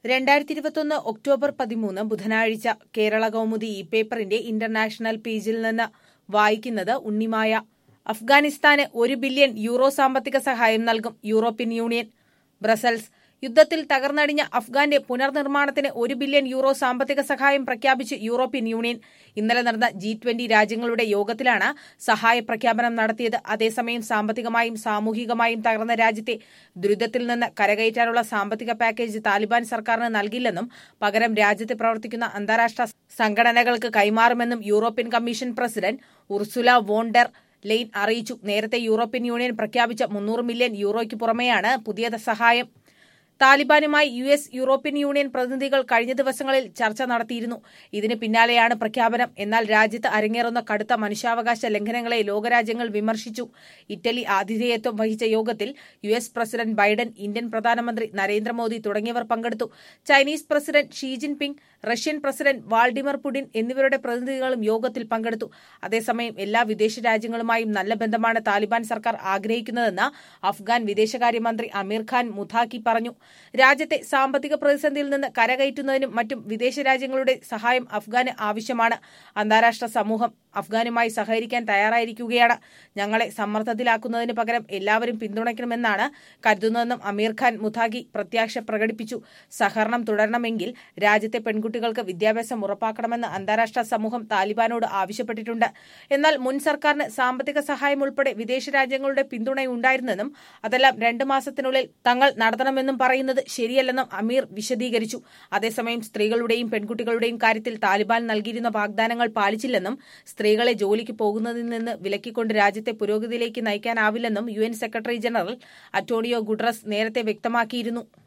രണ്ടായിരത്തി ഇരുപത്തൊന്ന് ഒക്ടോബർ പതിമൂന്ന് ബുധനാഴ്ച കേരള കൗമുദി ഇ പേപ്പറിന്റെ ഇന്റർനാഷണൽ പേജിൽ നിന്ന് വായിക്കുന്നത് ഉണ്ണിമായ അഫ്ഗാനിസ്ഥാന് ഒരു ബില്യൺ യൂറോ സാമ്പത്തിക സഹായം നൽകും യൂറോപ്യൻ യൂണിയൻ ബ്രസൽസ് യുദ്ധത്തിൽ തകർന്നടിഞ്ഞ അഫ്ഗാന്റെ പുനർനിർമ്മാണത്തിന് ഒരു ബില്യൺ യൂറോ സാമ്പത്തിക സഹായം പ്രഖ്യാപിച്ച് യൂറോപ്യൻ യൂണിയൻ ഇന്നലെ നടന്ന ജി ട്വന്റി രാജ്യങ്ങളുടെ യോഗത്തിലാണ് സഹായ പ്രഖ്യാപനം നടത്തിയത് അതേസമയം സാമ്പത്തികമായും സാമൂഹികമായും തകർന്ന രാജ്യത്തെ ദുരിതത്തിൽ നിന്ന് കരകയറ്റാനുള്ള സാമ്പത്തിക പാക്കേജ് താലിബാൻ സർക്കാരിന് നൽകില്ലെന്നും പകരം രാജ്യത്ത് പ്രവർത്തിക്കുന്ന അന്താരാഷ്ട്ര സംഘടനകൾക്ക് കൈമാറുമെന്നും European commission president Ursula von der Leyen അറിയിച്ചു നേരത്തെ യൂറോപ്യൻ യൂണിയൻ പ്രഖ്യാപിച്ച മുന്നൂറ് മില്യൺ യൂറോയ്ക്ക് പുറമെയാണ് പുതിയ സഹായം താലിബാനുമായി യു എസ് യൂറോപ്യൻ യൂണിയൻ പ്രതിനിധികൾ കഴിഞ്ഞ ദിവസങ്ങളിൽ ചർച്ച നടത്തിയിരുന്നു ഇതിന് പിന്നാലെയാണ് പ്രഖ്യാപനം എന്നാൽ രാജ്യത്ത് അരങ്ങേറുന്ന കടുത്ത മനുഷ്യാവകാശ ലംഘനങ്ങളെ ലോകരാജ്യങ്ങൾ വിമർശിച്ചു ഇറ്റലി ആതിഥേയത്വം വഹിച്ച യോഗത്തിൽ U S president Biden Indian പ്രധാനമന്ത്രി നരേന്ദ്രമോദി തുടങ്ങിയവർ പങ്കെടുത്തു Chinese president Xi Jinping Russian president Vladimir Putin എന്നിവരുടെ പ്രതിനിധികളും യോഗത്തിൽ പങ്കെടുത്തു അതേസമയം എല്ലാ വിദേശ രാജ്യങ്ങളുമായും നല്ല ബന്ധമാണ് താലിബാൻ സർക്കാർ ആഗ്രഹിക്കുന്നതെന്ന് അഫ്ഗാൻ വിദേശകാര്യമന്ത്രി അമീർ ഖാൻ മുഥാക്കി പറഞ്ഞു രാജ്യത്തെ സാമ്പത്തിക പ്രതിസന്ധിയിൽ നിന്ന് കരകയറ്റുന്നതിനും മറ്റും വിദേശ രാജ്യങ്ങളുടെ സഹായം അഫ്ഗാന് ആവശ്യമാണ് അന്താരാഷ്ട്ര സമൂഹം അഫ്ഗാനുമായി സഹകരിക്കാൻ തയ്യാറായിരിക്കുകയാണ് ഞങ്ങളെ സമ്മർദ്ദത്തിലാക്കുന്നതിന് പകരം എല്ലാവരും പിന്തുണയ്ക്കണമെന്നാണ് കരുതുന്നതെന്നും അമീർ ഖാൻ മുഥാഗി പ്രത്യാശ പ്രകടിപ്പിച്ചു സഹകരണം തുടരണമെങ്കിൽ രാജ്യത്തെ പെൺകുട്ടികൾക്ക് വിദ്യാഭ്യാസം ഉറപ്പാക്കണമെന്ന് അന്താരാഷ്ട്ര സമൂഹം താലിബാനോട് ആവശ്യപ്പെട്ടിട്ടുണ്ട് എന്നാൽ മുൻ സർക്കാരിന് സാമ്പത്തിക സഹായം ഉൾപ്പെടെ വിദേശ രാജ്യങ്ങളുടെ പിന്തുണയുണ്ടായിരുന്നെന്നും അതെല്ലാം രണ്ട് മാസത്തിനുള്ളിൽ തങ്ങൾ നടത്തണമെന്നും പറയുന്നത് ശരിയല്ലെന്നും അമീർ വിശദീകരിച്ചു അതേസമയം സ്ത്രീകളുടെയും പെൺകുട്ടികളുടെയും കാര്യത്തിൽ താലിബാൻ നൽകിയിരുന്ന വാഗ്ദാനങ്ങൾ പാലിച്ചില്ലെന്നും സ്ത്രീകളെ ജോലിക്ക് പോകുന്നതിൽ നിന്ന് വിലക്കിക്കൊണ്ട് രാജ്യത്തെ പുരോഗതിയിലേക്ക് നയിക്കാനാവില്ലെന്നും U secretary general Antonio Guterres നേരത്തെ വ്യക്തമാക്കിയിരുന്നു